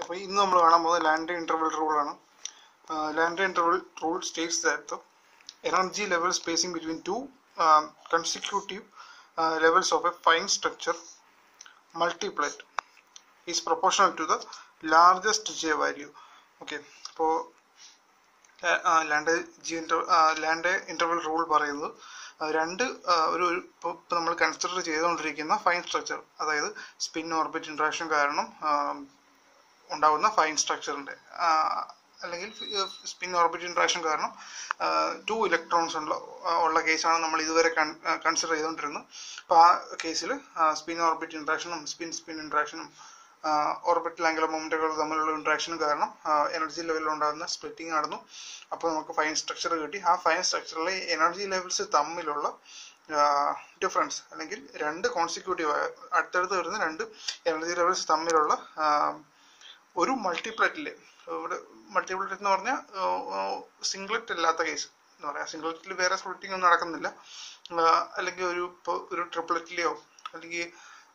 അപ്പോൾ ഇന്ന് നമ്മൾ കാണാൻ പോകുന്നത് ലാൻഡ് ഇന്റർവൽ റൂളാണ് Lande interval rule states that energy level spacing between two consecutive levels of a fine structure multiplet is proportional to the largest j value okay അപ്പോൾ Lande g Lande interval rule പറയുന്നത് ആ, രണ്ട് ആ, ഒരു ഇപ്പോൾ നമ്മൾ consider ചെയ്തുകൊണ്ടിരിക്കുന്ന fine structure അതായത് സ്പിൻ ഓർബിറ്റ് ഇൻട്രാക്ഷൻ കാരണം ആ, ഉണ്ടാകുന്ന ഫൈൻ സ്ട്രക്ചറിന്റെ അല്ലെങ്കിൽ സ്പിൻ ഓർബിറ്റ് ഇൻട്രാക്ഷൻ കാരണം ടു ഇലക്ട്രോൺസ് ഉള്ള ഉള്ള കേസാണ് നമ്മൾ ഇതുവരെ കൺസിഡർ ചെയ്തുകൊണ്ടിരുന്നത് അപ്പോൾ ആ കേസിൽ സ്പിൻ ഓർബിറ്റ് ഇൻട്രാക്ഷനും സ്പിൻ സ്പിൻ ഇൻട്രാക്ഷനും ഓർബിറ്റൽ ആംഗുലർ മൊമെന്റുകൾ തമ്മിലുള്ള ഇൻട്രാക്ഷനും കാരണം എനർജി ലെവലിൽ ഉണ്ടാകുന്ന സ്പ്ലിറ്റിംഗ് നടന്നു അപ്പോൾ നമുക്ക് ഫൈൻ സ്ട്രക്ചർ കിട്ടി ആ ഫൈൻ സ്ട്രക്ചറിലെ എനർജി ലെവൽസ് തമ്മിലുള്ള ഡിഫറൻസ് അല്ലെങ്കിൽ രണ്ട് കോൺസിക്യൂട്ടീവ് അടുത്തടുത്ത് വരുന്ന രണ്ട് എനർജി ലെവൽസ് തമ്മിലുള്ള ആ, ഒരു മൾട്ടിപ്ലറ്റില് ഇവിടെ മൾട്ടിപ്ലറ്റ് എന്ന് പറഞ്ഞാൽ സിംഗ്ലറ്റ് അല്ലാത്ത കേസ് എന്ന് പറയാം സിംഗ്ലറ്റിൽ വേറെ സ്പ്ലിറ്റിംഗ് ഒന്നും നടക്കുന്നില്ല ആ, അല്ലെങ്കിൽ ഒരു ഇപ്പോൾ ഒരു ട്രിപ്ലറ്റിലെയോ അല്ലെങ്കിൽ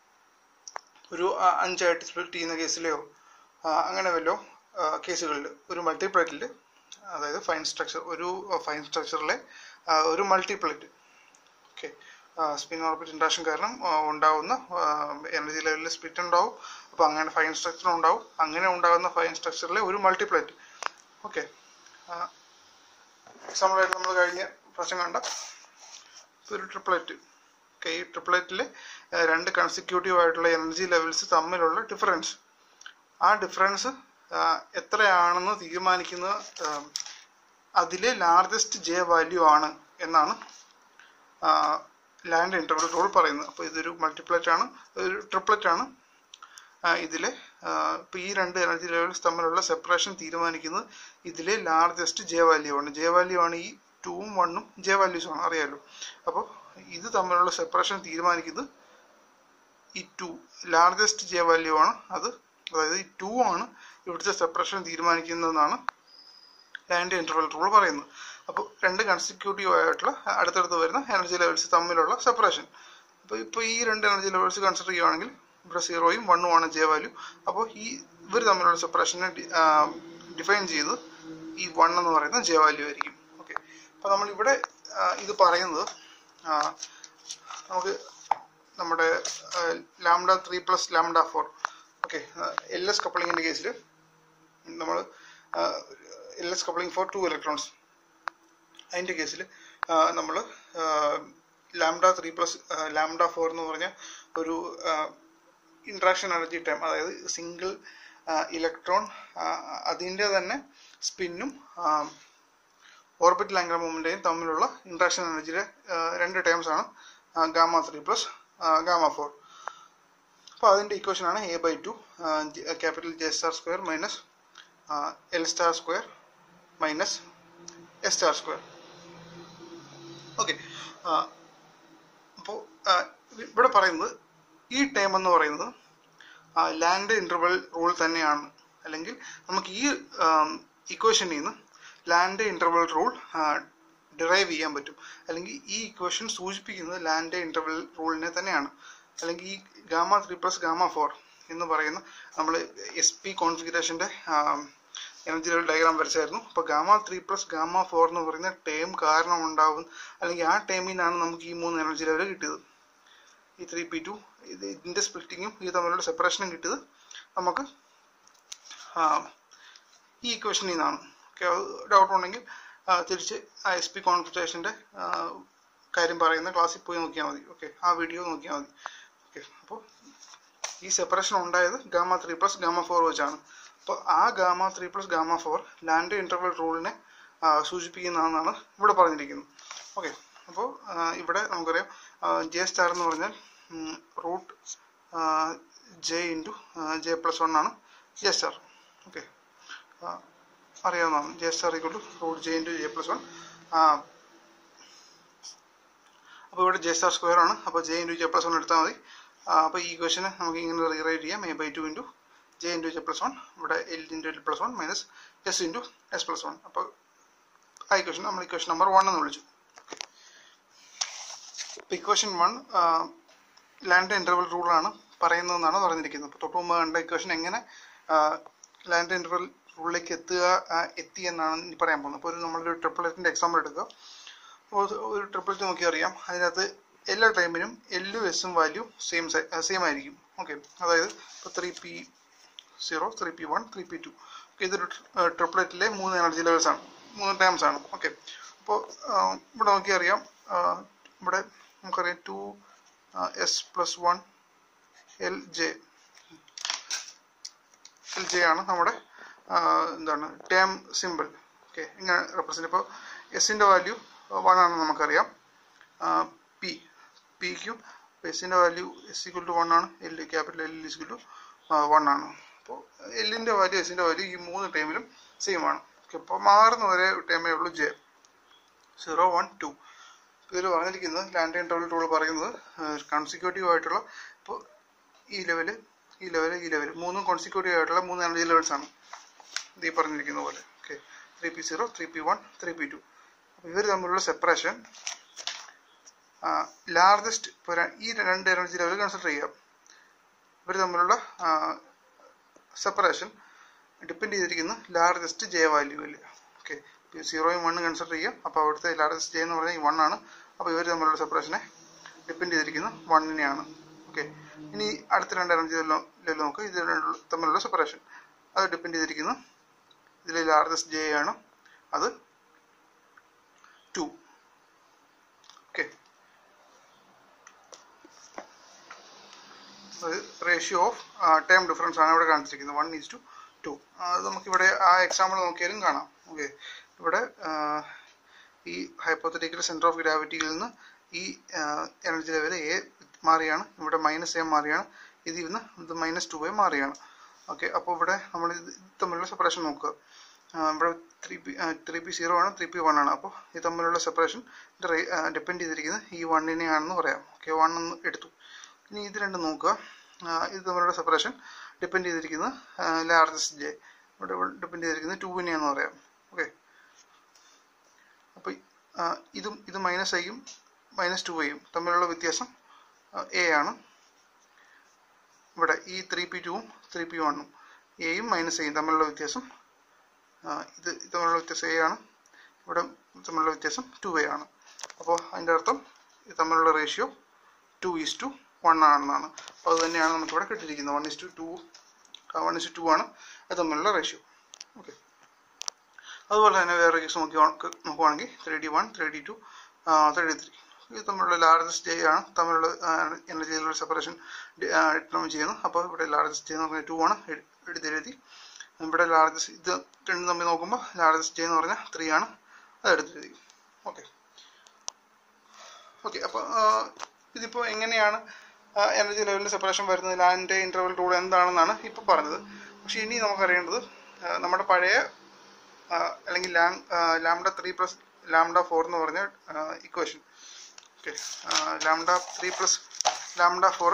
ഒരു ആ, അഞ്ചായിട്ട് സ്പ്ലിറ്റ് ചെയ്യുന്ന കേസിലെയോ ആ, അങ്ങനെ വല്ലോ കേസുകളിൽ ഒരു മൾട്ടിപ്ലറ്റിൽ അതായത് ഫൈൻ സ്ട്രക്ചർ ഒരു ഫൈൻ സ്ട്രക്ചറിലെ ഒരു multiplet okay spin orbit interaction കാരണം ആ, ഉണ്ടാവുന്ന എനർജി ലെവലിൽ സ്പ്ലിറ്റ് ഉണ്ടാവും അപ്പോൾ അങ്ങനെ ഫൈൻ സ്ട്രക്ചർ ഉണ്ടാവും അങ്ങനെ ഉണ്ടാകുന്ന ഫൈൻ സ്ട്രക്ചറിലെ ഒരു മൾട്ടിപ്ലറ്റ് ഓക്കെ എക്സാമ്പിളായിട്ട് നമ്മൾ കഴിഞ്ഞ പ്രശ്നം കണ്ട ഇപ്പൊ ഒരു ട്രിപ്ലറ്റ് ഓക്കെ ഈ ട്രിപ്ലറ്റിലെ രണ്ട് കൺസിക്യൂട്ടീവ് ആയിട്ടുള്ള എനർജി ലെവൽസ് തമ്മിലുള്ള ഡിഫറൻസ് ആ ഡിഫറൻസ് എത്രയാണെന്ന് തീരുമാനിക്കുന്നത് ആ, അതിലെ ലാർജസ്റ്റ് ജെ വാല്യൂ ആണ് എന്നാണ് ലാൻഡ് ഇന്റർവൽ റൂൾ പറയുന്നത് അപ്പോൾ ഇതൊരു മൾട്ടിപ്ലറ്റ് ആണ് ഒരു ട്രിപ്ലറ്റ് ആണ് ആ, ഇതിലെ ഇപ്പോൾ ഈ രണ്ട് എനർജി ലെവൽസ് തമ്മിലുള്ള സെപ്പറേഷൻ തീരുമാനിക്കുന്നത് ഇതിലെ ലാർജസ്റ്റ് ജെ വാല്യൂ ആണ് ജെ വാല്യൂ ആണ് ഈ ടൂവും വണ്ണും ജെ വാല്യൂസ് ആണ് അറിയാലോ അപ്പോൾ ഇത് തമ്മിലുള്ള സെപ്പറേഷൻ തീരുമാനിക്കുന്നത് ഈ ടു ലാർജസ്റ്റ് ജെ വാല്യൂ ആണ് അത് അതായത് ഈ ടു ആണ് ഇവിടുത്തെ സെപ്പറേഷൻ തീരുമാനിക്കുന്നതെന്നാണ് ലാൻഡ് ഇന്റർവൽ റൂൾ പറയുന്നത് അപ്പോൾ രണ്ട് കൺസിക്യൂട്ടീവ് ആയിട്ടുള്ള അടുത്തടുത്ത് വരുന്ന എനർജി ലെവൽസ് തമ്മിലുള്ള സെപ്പറേഷൻ അപ്പോൾ ഇപ്പോൾ ഈ രണ്ട് എനർജി ലെവൽസ് കൺസിഡർ ചെയ്യുകയാണെങ്കിൽ ഇവിടെ സീറോയും വണ്ണും ആണ് ജെ വാല്യൂ അപ്പോൾ ഈ ഇവർ തമ്മിലുള്ള സെപ്പറേഷനെ ഡിഫൈൻ ചെയ്ത് ഈ വൺ എന്ന് പറയുന്ന ജെ വാല്യൂ ആയിരിക്കും ഓക്കെ അപ്പോൾ നമ്മൾ ഇവിടെ ആ, ഇത് പറയുന്നത് ആ, നമുക്ക് നമ്മുടെ lambda three plus lambda four okay L S കപ്പിളിങ്ങിൻ്റെ കേസിൽ നമ്മൾ L S coupling for two electrons അതിൻ്റെ കേസിൽ നമ്മൾ lambda three plus lambda four എന്ന് പറഞ്ഞ ഒരു ഇൻട്രാക്ഷൻ എനർജി ടൈം അതായത് സിംഗിൾ ഇലക്ട്രോൺ അതിൻ്റെ തന്നെ സ്പിന്നും ഓർബിറ്റൽ ആംഗുലർ മൂവ്മെൻറ്റേയും തമ്മിലുള്ള ഇൻട്രാക്ഷൻ എനർജിയുടെ രണ്ട് ടേംസ് ആണ് gamma three plus gamma four അപ്പോൾ അതിൻ്റെ ഇക്വേഷൻ ആണ് A by two capital J star square minus L star square minus S star square okay അപ്പോൾ ഇവിടെ പറയുന്നത് ഈ ടൈം എന്ന് പറയുന്നത് ലാൻഡ് ഇന്റർവൽ റൂൾ തന്നെയാണ് അല്ലെങ്കിൽ നമുക്ക് ഈ ഇക്വേഷനിൽ നിന്ന് ലാൻഡ് ഇന്റർവൽ റൂൾ ഡിറൈവ് ചെയ്യാൻ പറ്റും അല്ലെങ്കിൽ ഈ ഇക്വേഷൻ സൂചിപ്പിക്കുന്നത് ലാൻഡ് ഇന്റർവൽ റൂളിനെ തന്നെയാണ് അല്ലെങ്കിൽ ഈ gamma three plus gamma four എന്ന് പറയുന്ന നമ്മൾ എസ് പി കോൺഫിഗറേഷൻ്റെ എനർജി ലെവൽ ഡയഗ്രാം വരച്ചായിരുന്നു അപ്പോൾ gamma three plus gamma four എന്ന് പറയുന്ന ടേം കാരണം ഉണ്ടാവും അല്ലെങ്കിൽ ആ ടേമിൽ നിന്നാണ് നമുക്ക് ഈ മൂന്ന് എനർജി ലെവൽ കിട്ടിയത് ഈ ത്രീ പി ടു ഇത് ഇതിൻ്റെ സ്പ്ലിറ്റിങ്ങും ഇത് തമ്മിലുള്ള സെപ്പറേഷനും കിട്ടിയത് നമുക്ക് ആ, ഈ ഇക്വേഷനിൽ നിന്നാണ് ഓക്കെ ഡൗട്ട് ഉണ്ടെങ്കിൽ ആ, തിരിച്ച് ആ എസ് പി കോൺഫിഗറേഷൻ്റെ കാര്യം പറയുന്ന ക്ലാസ്സിൽ പോയി നോക്കിയാൽ മതി ഓക്കെ ആ വീഡിയോ നോക്കിയാൽ മതി ഓക്കെ അപ്പോൾ ഈ സെപ്പറേഷൻ ഉണ്ടായത് gamma three plus gamma four വെച്ചാണ് അപ്പോൾ ആ gamma three plus gamma four Lande interval റൂളിനെ സൂചിപ്പിക്കുന്നതെന്നാണ് ഇവിടെ പറഞ്ഞിരിക്കുന്നത് ഓക്കെ അപ്പോൾ ഇവിടെ നമുക്കറിയാം ജെ സ്റ്റാർ എന്ന് പറഞ്ഞാൽ root J into J plus one ആണ് ജെ സ്റ്റാർ ഓക്കെ അറിയാവുന്നതാണ് J star equal to root J into J plus one അപ്പോൾ ഇവിടെ ജെ സ്റ്റാർ സ്ക്വയർ ആണ് അപ്പോൾ J into J plus one എടുത്താൽ മതി അപ്പോൾ ഈ ഇക്വേഷനെ നമുക്ക് ഇങ്ങനെ റീറൈറ്റ് ചെയ്യാം A by two into J into J plus one ഇവിടെ L into L plus one minus S into S plus one അപ്പോൾ ആ ഇക്വേഷൻ നമ്മൾ ഇക്വേഷൻ നമ്പർ വൺ എന്ന് വിളിച്ചു ഇപ്പോൾ ഇക്വേഷൻ വൺ ലാൻഡ് ഇൻ്റർവൽ റൂളാണ് പറയുന്നതെന്നാണ് പറഞ്ഞിരിക്കുന്നത് അപ്പോൾ തൊട്ട് മുമ്പ് കണ്ട ഇക്വേഷൻ എങ്ങനെ ലാൻഡ് ഇൻ്റർവൽ റൂളിലേക്ക് എത്തുക ആ, എത്തി എന്നാണ് ഇനി പറയാൻ പോകുന്നത് അപ്പോൾ ഒരു നമ്മളൊരു ട്രിപ്പിളറ്റിൻ്റെ എക്സാമ്പിൾ എടുക്കുക അപ്പോൾ ഒരു ട്രിപ്പിളറ്റ് നോക്കി അറിയാം അതിനകത്ത് എല്ലാ ടൈമിനും എല്ലും എസും വാല്യൂ സെയിം സെയിം ആയിരിക്കും ഓക്കെ അതായത് ഇപ്പോൾ three P zero three P one three P two ഇതൊരു ട്രിപ്ലറ്റിലെ മൂന്ന് എനർജി ലെവൽസ് ആണ് മൂന്ന് ടൈംസ് ആണ് ഓക്കെ അപ്പോൾ ഇവിടെ നോക്കി അറിയാം ആ, ഇവിടെ നമുക്കറിയാം two S plus one L J L J ആണ് നമ്മുടെ ആ, എന്താണ് ടേം സിമ്പിൾ ഓക്കെ ഇങ്ങനെ റെപ്രസെൻറ്റ് ഇപ്പോൾ എസിൻ്റെ വാല്യൂ വൺ ആണെന്ന് നമുക്കറിയാം പി പിക്കും എസിൻ്റെ value S equal to one ആണ് L capital L equal to one ആണ് അപ്പോൾ എല്ലിൻ്റെ വാല്യൂ എസിൻ്റെ വാല്യൂ ഈ മൂന്ന് ടൈമിലും സെയിം ആണ് ഓക്കെ അപ്പോൾ മാറുന്ന ഒരേ ടൈമേ ഉള്ളൂ ജെ സീറോ വൺ ടു ഇതിൽ പറഞ്ഞിരിക്കുന്നത് ലാൻഡ് ഇൻ്റർവൽ ടൂൾ പറയുന്നത് കൺസിക്യൂട്ടീവ് ആയിട്ടുള്ള ഇപ്പോൾ ഈ ലെവല് ഈ ലെവല് ഈ ലെവല് മൂന്നും കോൺസിക്യൂട്ടീവ് ആയിട്ടുള്ള മൂന്ന് എനർജി ലെവൽസ് ആണ് ഇത് ഈ പറഞ്ഞിരിക്കുന്ന പോലെ okay three P zero three P one three P two അപ്പോൾ ഇവർ തമ്മിലുള്ള സെപ്പറേഷൻ ലാർജസ്റ്റ് ഇപ്പോൾ ഈ രണ്ട് എനർജി ലെവൽ കൺസിഡർ ചെയ്യാം ഇവർ തമ്മിലുള്ള സെപ്പറേഷൻ ഡിപ്പെൻഡ് ചെയ്തിരിക്കുന്നു ലാർജസ്റ്റ് ജെ വാല്യൂവിൽ ഓക്കെ സീറോയും വണ്ണും കൺസിഡർ ചെയ്യാം അപ്പോൾ അവിടുത്തെ ലാർജസ്റ്റ് ജെ എന്ന് പറഞ്ഞാൽ ഈ വൺ ആണ് അപ്പോൾ ഇവർ തമ്മിലുള്ള സെപ്പറേഷനെ ഡിപ്പെൻഡ് ചെയ്തിരിക്കുന്നു വണ്ണിനെയാണ് ഓക്കെ ഇനി അടുത്ത രണ്ട് എനർജി ലെവൽ നോക്കുക ഇത് രണ്ടും തമ്മിലുള്ള സെപ്പറേഷൻ അത് ഡിപ്പെൻഡ് ചെയ്തിരിക്കുന്നു ഇതിൽ ലാർജസ്റ്റ് ജെ ആണ് അത് two okay ratio of time difference ആണ് ഇവിടെ കാണിച്ചിരിക്കുന്നത് വൺ ഈസ് ടു ടു അത് നമുക്കിവിടെ ആ എക്സാമ്പിൾ നോക്കിയാലും കാണാം ഓക്കെ ഇവിടെ ആ, ഈ ഹൈപ്പോത്തറ്റിക്കൽ സെൻറ്റർ ഓഫ് ഗ്രാവിറ്റിയിൽ നിന്ന് ഈ എനർജി ലെവൽ എ മാറിയാണ് ഇവിടെ മൈനസ് എ മാറിയാണ് ഇതിൽ നിന്ന് ഇത് മൈനസ് ടു എ മാറിയാണ് ഓക്കെ അപ്പോൾ ഇവിടെ നമ്മൾ ഇത് തമ്മിലുള്ള സെപ്പറേഷൻ നോക്കുക ആ, ഇവിടെ three P three P zero ആണ് ത്രീ പി വൺ ആണ് അപ്പോൾ ഇത് തമ്മിലുള്ള സെപ്പറേഷൻ ഡിപ്പെൻഡ് ചെയ്തിരിക്കുന്നത് ഈ വണ്ണിനെ ആണെന്ന് പറയാം ഓക്കെ വൺ എന്ന് എടുത്തു ഇനി ഇത് രണ്ടും നോക്കുക ആ, ഇത് തമ്മിലുള്ള സെപ്പറേഷൻ ഡിപ്പെൻഡ് ചെയ്തിരിക്കുന്നത് ലാർജസ്റ്റ് ജെ ഇവിടെ ഡിപ്പെൻഡ് ചെയ്തിരിക്കുന്നത് ടൂവിനെയാണെന്ന് പറയാം ഓക്കെ അപ്പോൾ ഇതും ഇത് മൈനസ് ഐയും മൈനസ് ടു ഐയും തമ്മിലുള്ള വ്യത്യാസം എ ആണ് ഇവിടെ ഈ ത്രീ പി ടുവും ത്രീ പി വണ്ണും എയും മൈനസ് എയും തമ്മിലുള്ള വ്യത്യാസം ആ, ഇത് ഇത് തമ്മിലുള്ള വ്യത്യാസം എ ആണ് ഇവിടെ തമ്മിലുള്ള വ്യത്യാസം ടു എ ആണ് അപ്പോൾ അതിൻ്റെ അർത്ഥം ഇത് തമ്മിലുള്ള ratio two is to one ആണെന്നാണ് അപ്പോൾ അത് തന്നെയാണ് നമുക്കിവിടെ കിട്ടിയിരിക്കുന്നത് one is to two one is two ആണ് അത് തമ്മിലുള്ള റേഷ്യോ ഓക്കെ അതുപോലെ തന്നെ വേറെ കേസ് നോക്കി നോക്കുവാണെങ്കിൽ three D one three D two three D three ഇത് തമ്മിലുള്ള ലാർജസ്റ്റ് ജെ ആണ് തമ്മിലുള്ള എനർജിയിലുള്ള സെപ്പറേഷൻ ഡിറ്റർമിൻ ചെയ്യുന്നു അപ്പോൾ ഇവിടെ ലാർജസ്റ്റ് ജെ എന്ന് പറഞ്ഞാൽ ടു ആണ് എഴു- എടുത്തെഴുതി ഇവിടെ ലാർജസ്റ്റ് ഇത് രണ്ടും തമ്മിൽ നോക്കുമ്പോൾ ലാർജസ്റ്റ് ജെ എന്ന് പറഞ്ഞാൽ ത്രീ ആണ് അത് എടുത്തെഴുതി ഓക്കെ ഓക്കെ അപ്പോൾ ഇതിപ്പോൾ എങ്ങനെയാണ് എനർജി ലെവലിൻ്റെ സെപ്പറേഷൻ വരുന്നത് ലാൻഡ് ഇൻ്റർവൽ റൂൾ എന്താണെന്നാണ് ഇപ്പോൾ പറഞ്ഞത് പക്ഷേ ഇനി നമുക്കറിയേണ്ടത് ആ, നമ്മുടെ പഴയ ആ, അല്ലെങ്കിൽ lambda lambda three plus lambda four എന്ന് പറഞ്ഞ equation okay lambda three plus lambda four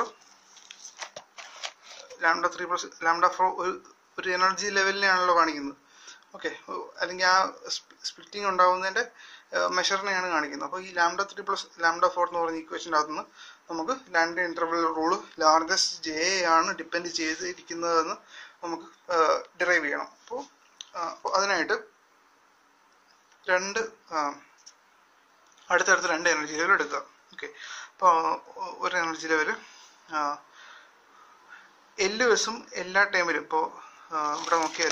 lambda three plus lambda four ഒരു ഒരു എനർജി ലെവലിനെയാണല്ലോ കാണിക്കുന്നത് ഓക്കെ അല്ലെങ്കിൽ ആ സ്പ്ലിറ്റിംഗ് ഉണ്ടാകുന്നതിൻ്റെ മെഷറിനെയാണ് കാണിക്കുന്നത് അപ്പോൾ ഈ lambda three plus lambda four എന്ന് പറഞ്ഞ ഇക്വേഷൻ്റെ അകത്തുനിന്ന് നമുക്ക് Lande interval rule largest J ആണ് ഡിപ്പെൻഡ് ചെയ്തിരിക്കുന്നതെന്ന് നമുക്ക് ഡിറൈവ് ചെയ്യണം അപ്പോൾ അപ്പോൾ അതിനായിട്ട് രണ്ട് ആ, അടുത്തടുത്ത് രണ്ട് എനർജി ലെവൽ എടുക്കുക ഓക്കെ അപ്പോൾ ഒരു എനർജി ലെവൽ എല് ബസ്സും എല്ലാ ടൈമിലും ഇപ്പോൾ ഇവിടെ നോക്കിയാൽ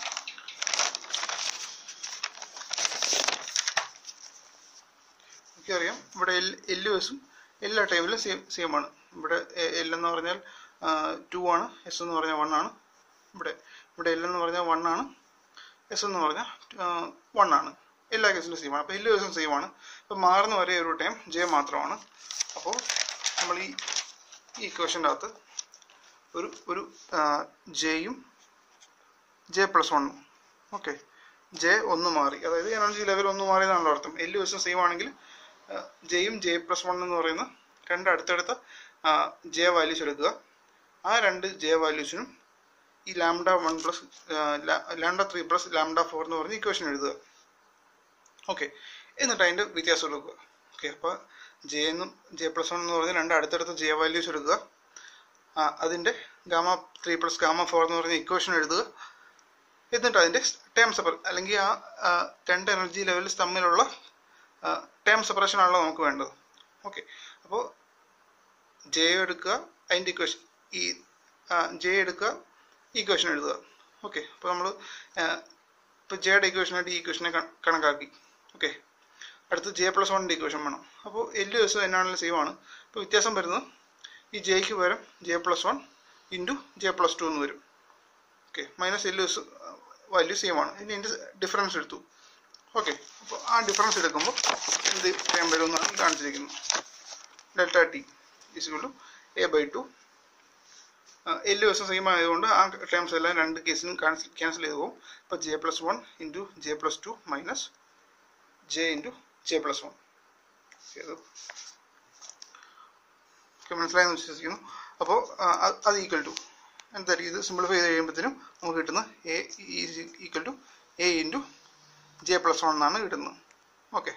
എനിക്കറിയാം ഇവിടെ എൽ എല് ബസ്സും എല്ലാ ടൈമിലും സെയിം സെയിം ആണ് ഇവിടെ എൽ എന്ന് പറഞ്ഞാൽ ടു ആണ് എസ് എന്ന് പറഞ്ഞാൽ വൺ ആണ് ഇവിടെ ഇവിടെ എൽ എന്ന് പറഞ്ഞാൽ വൺ ആണ് എസ് എന്ന് പറഞ്ഞാൽ വൺ ആണ് എല്ലാ കേസിലും സെയിം ആണ് അപ്പോൾ എല്ലാ ദിവസവും സെയിം ആണ് അപ്പോൾ മാറുന്ന ഒരേ ഒരു ടൈം ജെ മാത്രമാണ് അപ്പോൾ നമ്മൾ ഈ ഈ ഇക്വേഷൻ്റെ അകത്ത് ഒരു ഒരു ജെയും ജെ പ്ലസ് വണ്ണും ഓക്കെ ജെ ഒന്ന് മാറി അതായത് എനർജി ലെവൽ ഒന്ന് മാറിയതാണല്ലോ അർത്ഥം എല്ലാ ദിവസവും സെയിം ആണെങ്കിൽ ജെയും ജെ പ്ലസ് വൺ എന്ന് പറയുന്ന രണ്ട് അടുത്തടുത്ത ജെ വാല്യൂസ് എടുക്കുക ആ രണ്ട് ജെ വാല്യൂസിനും ഈ lambda one plus lambda three plus lambda four എന്ന് പറഞ്ഞ ഇക്വേഷൻ എഴുതുക ഓക്കെ എന്നിട്ട് അതിൻ്റെ വ്യത്യാസം എടുക്കുക ഓക്കെ അപ്പോൾ ജെ എന്നും ജെ പ്ലസ് വൺ എന്ന് പറഞ്ഞ രണ്ട് അടുത്തടുത്ത ജെ വാല്യൂസ് എടുക്കുക ആ, അതിൻ്റെ gamma three plus gamma four എന്ന് പറഞ്ഞ ഇക്വേഷൻ എഴുതുക എന്നിട്ട് അതിൻ്റെ ടേം സെപ്പർ അല്ലെങ്കിൽ ആ ആ, രണ്ട് എനർജി ലെവൽസ് തമ്മിലുള്ള ടേം സെപ്പറേഷൻ ആണല്ലോ നമുക്ക് വേണ്ടത് ഓക്കെ അപ്പോൾ ജെ എടുക്കുക അതിൻ്റെ ഇക്വേഷൻ ഈ ജെ എടുക്കുക ഇക്വേഷൻ എഴുതുക ഓക്കെ അപ്പോൾ നമ്മൾ ഇപ്പോൾ ജെയുടെ ഇക്വേഷനായിട്ട് ഈ ഇക്വേഷനെ കണക്കാക്കി ഓക്കെ അടുത്ത് ജെ പ്ലസ് വണ്ണിൻ്റെ ഇക്വേഷൻ വേണം അപ്പോൾ എല്ല് ദിവസം എന്നാണെങ്കിലും സെയിം ആണ് ഇപ്പോൾ വ്യത്യാസം വരുന്നത് ഈ ജെക്ക് പകരം J plus one into J plus two എന്ന് വരും ഓക്കെ മൈനസ് എല്ല് ദിവസം വാല്യൂ സെയിം ആണ് ഇനി ഇതിൻ്റെ ഡിഫറൻസ് എടുത്തു ഓക്കെ അപ്പോൾ ആ ഡിഫറൻസ് എടുക്കുമ്പോൾ എന്ത് ചെയ്യാൻ വരുമെന്നാണ് ഈ കാണിച്ചിരിക്കുന്നത് delta T is two A by two L ദിവസം സെയിം ആയതുകൊണ്ട് ആ ടേംസ് എല്ലാം രണ്ട് കേസിനും ക്യാൻസൽ ക്യാൻസൽ ചെയ്ത് പോകും അപ്പോൾ J plus one into J plus two minus J into J plus one ചെയ്തു ഓക്കെ മനസ്സിലായെന്ന് വിശ്വസിക്കുന്നു അപ്പോൾ അത് ഈക്വൽ ടു എന്തായിരിക്കും ഇത് സിമ്പിളിഫൈ ചെയ്ത് കഴിയുമ്പോഴത്തേനും നമുക്ക് കിട്ടുന്ന A equal to A into J plus one എന്നാണ് കിട്ടുന്നത് ഓക്കെ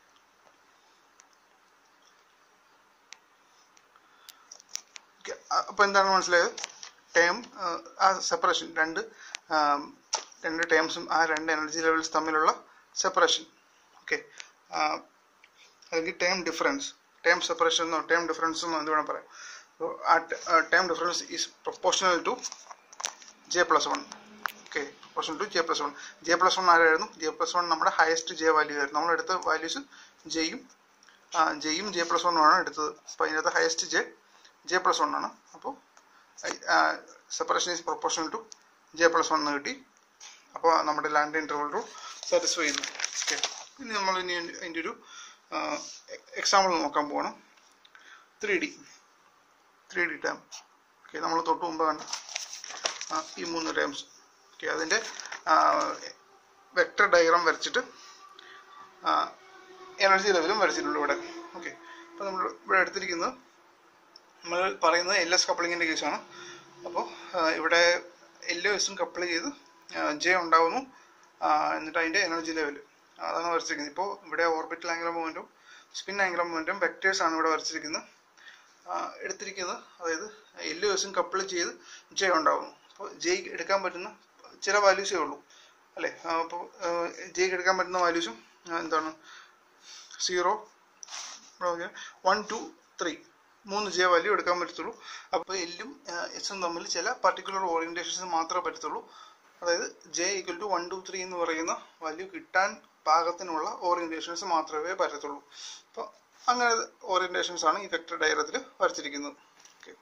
അപ്പോൾ എന്താണ് മനസ്സിലായത് ടേം ആ സെപ്പറേഷൻ രണ്ട് ആം, രണ്ട് ടേംസും ആ രണ്ട് എനർജി ലെവൽസ് തമ്മിലുള്ള സെപ്പറേഷൻ ഓക്കെ അല്ലെങ്കിൽ ടേം ഡിഫറൻസ് ടേം സെപ്പറേഷൻ എന്നോ ടേം ഡിഫറൻസ് എന്നോ എന്ത് വേണം പറയാം അപ്പോൾ ആ term difference is proportional to J plus one okay proportional to J plus one J plus one ആരായിരുന്നു ജെ പ്ലസ് വൺ നമ്മുടെ ഹയസ്റ്റ് ജെ വാല്യൂ ആയിരുന്നു നമ്മൾ എടുത്ത വാല്യൂസ് ജെയും ജെയും ജെ പ്ലസ് വണ്ണുമാണ് എടുത്തത് അപ്പോൾ അതിനകത്ത് highest J J plus one ആണ് അപ്പോൾ separation is proportional to J plus one എന്ന് കിട്ടി അപ്പോൾ നമ്മുടെ ലാൻഡ് ഇൻ്റർവൽ റൂൾ സാറ്റിസ്ഫൈ ചെയ്യുന്നു ഓക്കെ ഇനി നമ്മൾ ഇനി അതിൻ്റെ ഒരു എക്സാമ്പിൾ നോക്കാൻ പോകണം three D three D term okay നമ്മൾ തൊട്ട് മുമ്പ് കണ്ട ആ, ഈ മൂന്ന് ടേംസ് ഓക്കെ അതിൻ്റെ വെക്ടർ ഡയഗ്രാം വരച്ചിട്ട് എനർജി ലെവലും വരച്ചിട്ടുണ്ട് ഇവിടെ ഓക്കെ അപ്പോൾ നമ്മൾ ഇവിടെ എടുത്തിരിക്കുന്നത് നമ്മൾ പറയുന്നത് എൽ എസ് കപ്ലിങ്ങിൻ്റെ കേസാണ് അപ്പോൾ ഇവിടെ എൽ എസും കപ്പിൾ ചെയ്ത് ജെ ഉണ്ടാവുന്നു ആ, എന്നിട്ട് അതിൻ്റെ എനർജി ലെവൽ അതാണ് വരച്ചിരിക്കുന്നത് ഇപ്പോൾ ഇവിടെ ഓർബിറ്റൽ ആംഗുലർ മൂവ്മെൻറ്റും സ്പിൻ ആംഗുലർ മൂവ്മെൻറ്റും വെക്ടേഴ്സ് ആണ് ഇവിടെ വരച്ചിരിക്കുന്നത് ആ, എടുത്തിരിക്കുന്നത് അതായത് എൽ എസും കപ്പിൾ ചെയ്ത് ജെ ഉണ്ടാവുന്നു അപ്പോൾ ജെ എടുക്കാൻ പറ്റുന്ന ചില വാല്യൂസേ ഉള്ളൂ അല്ലേ അപ്പോൾ ജെക്ക് എടുക്കാൻ പറ്റുന്ന വാല്യൂസും എന്താണ് സീറോ വൺ ടു ത്രീ മൂന്ന് ജെ വാല്യൂ എടുക്കാൻ പറ്റത്തുള്ളൂ അപ്പോൾ എല്ലും എസും തമ്മിൽ ചില പർട്ടിക്കുലർ ഓറിയൻറ്റേഷൻസ് മാത്രമേ പറ്റത്തുള്ളൂ അതായത് J equal to one two three എന്ന് പറയുന്ന വാല്യൂ കിട്ടാൻ പാകത്തിനുള്ള ഓറിയൻറ്റേഷൻസ് മാത്രമേ പറ്റത്തുള്ളൂ അപ്പോൾ അങ്ങനെ ഓറിയൻറ്റേഷൻസ് ആണ് ഈ വെക്ടർ ഡയഗ്രത്തിൽ വരച്ചിരിക്കുന്നത് ഓക്കെ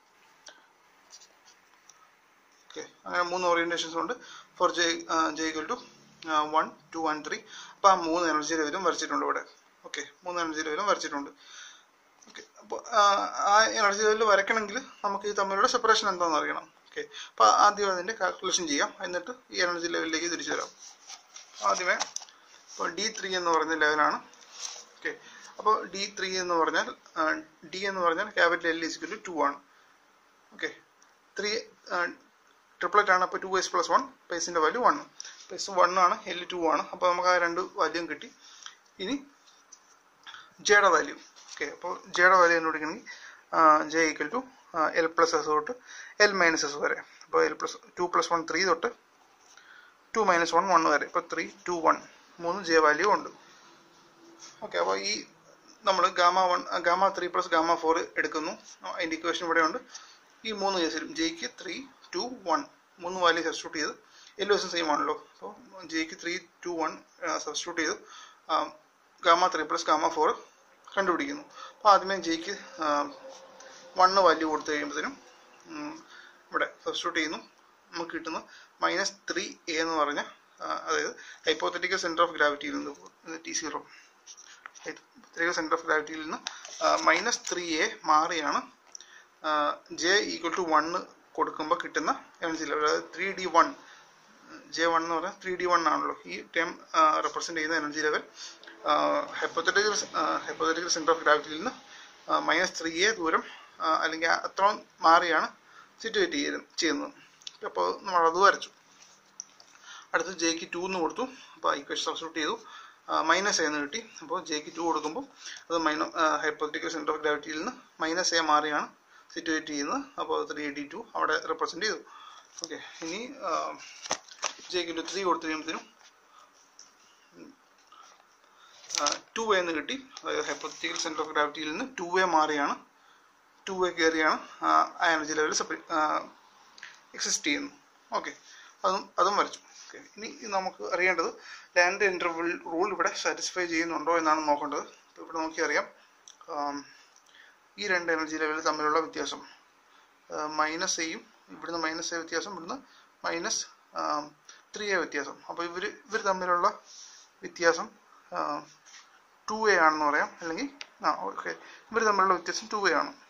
ഓക്കെ അങ്ങനെ മൂന്ന് ഓറിയൻറ്റേഷൻസ് ഉണ്ട് for J J equal to one two one three അപ്പോൾ ആ മൂന്ന് എനർജി ലെവലും വരച്ചിട്ടുണ്ട് ഇവിടെ ഓക്കെ മൂന്ന് എനർജി ലെവലും വരച്ചിട്ടുണ്ട് ഓക്കെ അപ്പോൾ ആ എനർജി ലെവൽ വരയ്ക്കണമെങ്കിൽ നമുക്ക് ഈ തമ്മിലുള്ള സെപ്പറേഷൻ എന്താണെന്ന് അറിയണം ഓക്കെ അപ്പോൾ ആദ്യം അതിൻ്റെ കാൽക്കുലേഷൻ ചെയ്യാം എന്നിട്ട് ഈ എനർജി ലെവലിലേക്ക് തിരിച്ചു വരാം ആദ്യമേ ഇപ്പോൾ ഡി ത്രീ എന്ന് പറഞ്ഞ ലെവലാണ് ഓക്കെ അപ്പോൾ ഡി ത്രീ എന്ന് പറഞ്ഞാൽ ഡി എന്ന് പറഞ്ഞാൽ capital L is equal to two ആണ് ഓക്കെ ത്രീ ട്രിപ്ലറ്റ് ആണ് അപ്പോൾ ടു എസ് പ്ലസ് വൺ പേസിൻ്റെ വാല്യൂ വൺ പേസ് വൺ ആണ് എൽ ടു ആണ് അപ്പോൾ നമുക്ക് ആ രണ്ട് വാല്യൂം കിട്ടി ഇനി ജെയുടെ വാല്യൂ ഓക്കെ അപ്പോൾ ജെയുടെ വാല്യൂ കണ്ടുപിടിക്കണമെങ്കിൽ J equal to L plus S തൊട്ട് എൽ മൈനസ് എസ് വരെ അപ്പോൾ L plus two plus one three തൊട്ട് ടു മൈനസ് വൺ വൺ വരെ ഇപ്പോൾ ത്രീ ടു വൺ മൂന്ന് ജെ വാല്യൂ ഉണ്ട് ഓക്കെ അപ്പോൾ ഈ നമ്മൾ gamma one gamma three plus gamma four എടുക്കുന്നു അതിൻ്റെ ഇക്വേഷൻ ഇവിടെ ഉണ്ട് ഈ മൂന്ന് കേസിലും ജെയ്ക്ക് ത്രീ ടു വൺ മൂന്ന് വാല്യൂ സബ്സ്റ്റിറ്റ്യൂട്ട് ചെയ്ത് എല്ലാ ദിവസം സെയിം ആണല്ലോ അപ്പോൾ Jake three two one substitute ചെയ്ത് gamma three plus gamma four കണ്ടുപിടിക്കുന്നു അപ്പോൾ ആദ്യമേ ജെയ്ക്ക് വണ്ണ് വാല്യൂ കൊടുത്തു കഴിയുമ്പോഴത്തേനും ഉം, ഇവിടെ സബ്സ്റ്റിറ്റ്യൂട്ട് ചെയ്യുന്നു നമുക്ക് കിട്ടുന്ന മൈനസ് ത്രീ എ എന്ന് പറഞ്ഞ ആ, അതായത് ഹൈപ്പോത്തറ്റിക്കൽ സെൻറ്റർ ഓഫ് ഗ്രാവിറ്റിയിൽ നിന്ന് T zero hypothetical centre of ഗ്രാവിറ്റിയിൽ നിന്ന് മൈനസ് ത്രീ എ മാറിയാണ് ജെ ഈക്വൽ ടു വണ്ണ് കൊടുക്കുമ്പോൾ കിട്ടുന്ന എനർജി ലെവൽ അതായത് three D one J one എന്ന് പറഞ്ഞാൽ ത്രീ ഡി വൺ ആണല്ലോ ഈ ടേം റെപ്രസെൻറ്റ് ചെയ്യുന്ന energy level hypothetical hypothetical centre of ഗ്രാവിറ്റിയിൽ നിന്ന് മൈനസ് ത്രീ എ ദൂരം ആ, അല്ലെങ്കിൽ അത്രയും മാറിയാണ് സിറ്റുവേറ്റ് ചെയ്യുന്നത് അപ്പോൾ നമ്മൾ അത് വരച്ചു അടുത്ത് ജെക്ക് ടു എന്ന് കൊടുത്തു അപ്പോൾ ഇക്വേഷൻ സബ്സ്റ്റിറ്റ്യൂട്ട് ചെയ്തു മൈനസ് എന്ന് കിട്ടി അപ്പോൾ ജെക്ക് ടു കൊടുക്കുമ്പോൾ അത് മൈനോ ഹൈപ്പോത്തറ്റിക്കൽ സെൻറ്റർ ഓഫ് ഗ്രാവിറ്റിയിൽ നിന്ന് മൈനസ് എ മാറിയാണ് സിറ്റുവേറ്റ് ചെയ്യുന്നത് അപ്പോൾ ത്രീ ഡി ടു അവിടെ റെപ്രസെൻറ്റ് ചെയ്തു ഓക്കെ ഇനി ആ, ജെക്ക് ഇൻറ്റു ത്രീ കൊടുത്തു കഴിയുമ്പോഴത്തേനും ടു എ എന്ന് കിട്ടി അതായത് ഹൈപ്പോത്തറ്റിക്കൽ സെൻറ്റർ ഓഫ് ഗ്രാവിറ്റിയിൽ നിന്ന് ടു എ മാറിയാണ് ടു എ കയറിയാണ് ആ എനർജി ലെവൽ എക്സിസ്റ്റ് ചെയ്യുന്നു ഓക്കെ അതും അതും വരച്ചു ഓക്കെ ഇനി നമുക്ക് അറിയേണ്ടത് ലാൻഡ് ഇൻ്റർവൽ റൂൾ ഇവിടെ സാറ്റിസ്ഫൈ ചെയ്യുന്നുണ്ടോ എന്നാണ് നോക്കേണ്ടത് ഇപ്പോൾ ഇവിടെ നോക്കിയറിയാം ഈ രണ്ട് എനർജി ലെവൽ തമ്മിലുള്ള വ്യത്യാസം മൈനസ് എയും ഇവിടുന്ന് മൈനസ് എ വ്യത്യാസം ഇവിടുന്ന് മൈനസ് ത്രീ എ വ്യത്യാസം അപ്പോൾ ഇവർ ഇവർ തമ്മിലുള്ള വ്യത്യാസം ടു എ ആണെന്ന് പറയാം അല്ലെങ്കിൽ ആ ഓക്കെ ഇവർ തമ്മിലുള്ള വ്യത്യാസം ടു എ ആണ്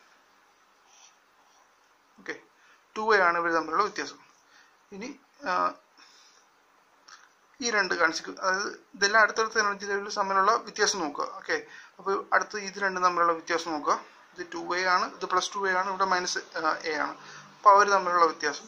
ഓക്കെ ടു എ ആണ് ഇവർ തമ്മിലുള്ള വ്യത്യാസം ഇനി ഈ രണ്ട് കൺസിക്യൂ അതായത് ഇതെല്ലാം അടുത്തടുത്ത എനർജി ലെവലിൽ തമ്മിലുള്ള വ്യത്യാസം നോക്കുക ഓക്കെ അപ്പോൾ അടുത്ത് ഇത് രണ്ടും തമ്മിലുള്ള വ്യത്യാസം നോക്കുക ഇത് ടു എ ആണ് ഇത് പ്ലസ് ടു എ ആണ് ഇവിടെ മൈനസ് എ ആണ് അപ്പോൾ അവർ തമ്മിലുള്ള വ്യത്യാസം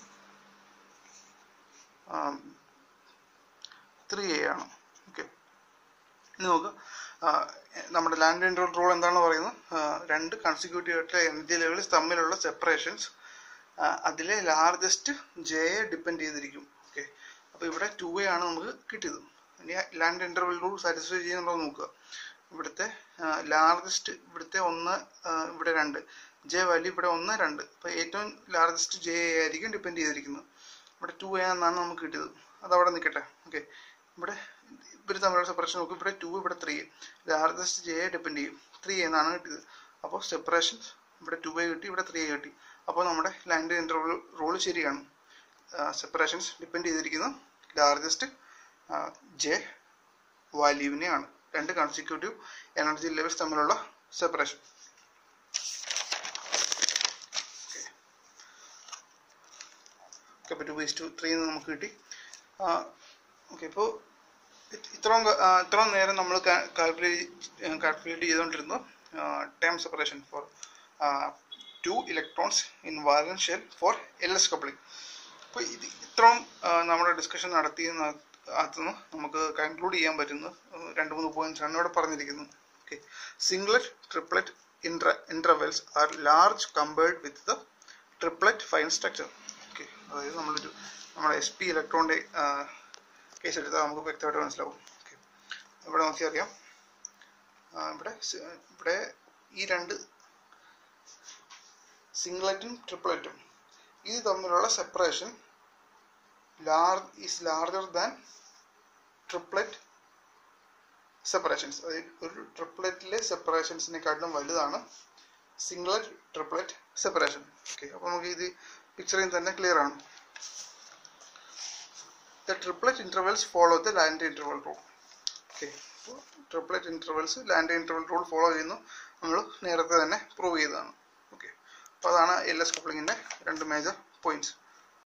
ത്രീ എ ആണ് ഓക്കെ ഇനി നോക്കുക നമ്മുടെ ലാൻഡ് ഇൻട്രോൾ റൂൾ എന്താണ് പറയുന്നത് രണ്ട് കൺസിക്യൂട്ടീവ് ആയിട്ടുള്ള എനർജി ലെവൽസ് തമ്മിലുള്ള സെപ്പറേഷൻസ് അതിലെ ലാർജസ്റ്റ് ജെയെ ഡിപ്പെൻഡ് ചെയ്തിരിക്കും ഓക്കെ അപ്പോൾ ഇവിടെ ടു എ ആണ് നമുക്ക് കിട്ടിയത് ഇനി ലാൻഡ് ഇൻ്റർവൽ റൂൾ സാറ്റിസ്ഫൈ ചെയ്യുന്നുണ്ടോ നോക്കുക ഇവിടുത്തെ ലാർജസ്റ്റ് ഇവിടുത്തെ ഒന്ന് ഇവിടെ രണ്ട് ജെ വാല്യൂ ഇവിടെ ഒന്ന് രണ്ട് അപ്പോൾ ഏറ്റവും ലാർജസ്റ്റ് ജെ ആയിരിക്കും ഡിപ്പെൻഡ് ചെയ്തിരിക്കുന്നത് ഇവിടെ ടു എ എന്നാണ് നമുക്ക് കിട്ടിയത് അത് അവിടെ നിൽക്കട്ടെ ഓക്കെ ഇവിടെ ഇവർ തമ്മിലുള്ള സെപ്പറേഷൻ നോക്കും ഇവിടെ ടു ഇവിടെ ത്രീ ലാർജസ്റ്റ് ജെ ഡിപ്പെൻഡ് ചെയ്യും ത്രീ എന്നാണ് കിട്ടിയത് അപ്പോൾ സെപ്പറേഷൻ ഇവിടെ ടു എ കിട്ടി ഇവിടെ ത്രീ എ കിട്ടി അപ്പോൾ നമ്മുടെ ലാൻഡ് ഇൻ്റർവൽ റൂൾ ശരിയാണ് സെപ്പറേഷൻസ് ഡിപ്പെൻഡ് ചെയ്തിരിക്കുന്നത് ലാർജസ്റ്റ് ജെ വാല്യൂവിനെയാണ് രണ്ട് കൺസിക്യൂട്ടീവ് എനർജി ലെവൽസ് തമ്മിലുള്ള സെപ്പറേഷൻ ഓക്കെ അപ്പോൾ ടു ബേസ് ടു ത്രീ നമുക്ക് കിട്ടി ഓക്കെ ഇപ്പോൾ ഇത്രയും ഇത്രയും നേരം നമ്മൾ കാൽക്കുലേറ്റ് കാൽക്കുലേറ്റ് ചെയ്തുകൊണ്ടിരുന്നു time separation for two electrons in valence shell for L S coupling അപ്പോൾ ഇത് ഇത്രയും നമ്മുടെ ഡിസ്കഷൻ നടത്തിയെന്ന് അകത്തുനിന്ന് നമുക്ക് കൺക്ലൂഡ് ചെയ്യാൻ പറ്റുന്ന രണ്ട് മൂന്ന് പോയിന്റ്സ് ആണ് ഇവിടെ പറഞ്ഞിരിക്കുന്നത് okay singlet triplet intra intervals are large compared with the triplet fine structure okay അതായത് നമ്മളൊരു നമ്മുടെ എസ് പി ഇലക്ട്രോണിൻ്റെ കേസ് എടുത്താൽ നമുക്ക് വ്യക്തമായിട്ട് മനസ്സിലാവും ഓക്കെ ഇവിടെ നോക്കിയറിയാം ഇവിടെ ഇവിടെ ഈ രണ്ട് സിംഗ്ലറ്റും ട്രിപ്ലറ്റും ഇത് തമ്മിലുള്ള separation large is larger than triplet separations അതായത് ഒരു ട്രിപ്ലറ്റിലെ സെപ്പറേഷൻസിനെക്കാട്ടിലും വലുതാണ് സിംഗ്ലറ്റ് ട്രിപ്ലറ്റ് സെപ്പറേഷൻ ഓക്കെ അപ്പോൾ നമുക്ക് ഇത് പിക്ചറിൽ തന്നെ ക്ലിയർ ആണ് the triplet intervals follow the Lande interval rule okay അപ്പോൾ triplet intervals Lande interval rule follow ചെയ്യുന്നു നമ്മൾ നേരത്തെ തന്നെ പ്രൂവ് ചെയ്തതാണ് ഓക്കെ അപ്പോൾ അതാണ് എൽ എസ് കപ്ലിങ്ങിൻ്റെ രണ്ട് മേജർ പോയിന്റ്സ്